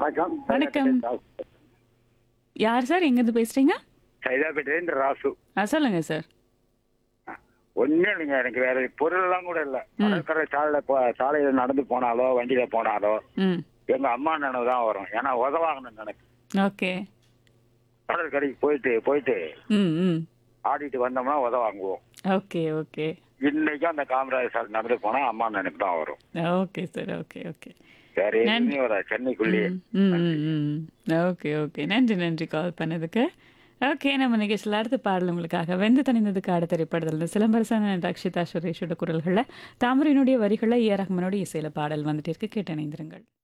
வணக்கம் வணக்கம். யார் சார் எங்கேருந்து பேசுறீங்க சைதாப்பேட்டையிலேருந்து ராசு ஆ சொல்லுங்க சார் ஒன்றும் இல்லைங்க எனக்கு வேற பொருளெல்லாம் கூட இல்லை கடற்கரை சாலையில் போ சாலையில் நடந்து போனாலோ வண்டியில போனாலோ ம் எங்க அம்மா நினைவு தான் வரும் ஏன்னா உதவாகணும் எனக்கு ஓகே கடற்கரைக்கு போயிட்டு போயிட்டு ம் ம் ஆடிட்டு வந்தோம்னா உத வாங்குவோம் ஓகே ஓகே இன்னைக்கும் அந்த காமராஜர் சாலை நடந்து போனா அம்மா நினைப்பு தான் வரும் ஓகே சார் ஓகே ஓகே வேற எதுவுமே வர சென்னைக்குள்ளேயே ம் ம் ம் ஓகே ஓகே நன்றி நன்றி கால் பண்ணதுக்கு ஓகே நம்ம நிகழ்ச்சியில் அடுத்த பாடல் உங்களுக்காக வெந்து தணிந்ததுக்கு ஆட திரைப்படத்தில் இந்த சிலம்பரசன் and ரக்ஷிதா சுரேஷோட குரல்களில் தாமரையினுடைய வரிகளில் ஏ ரஹ்மானோட இசையில் பாடல் வந்துட்டு இருக்கு கேட்டு இணைந்திருங்கள்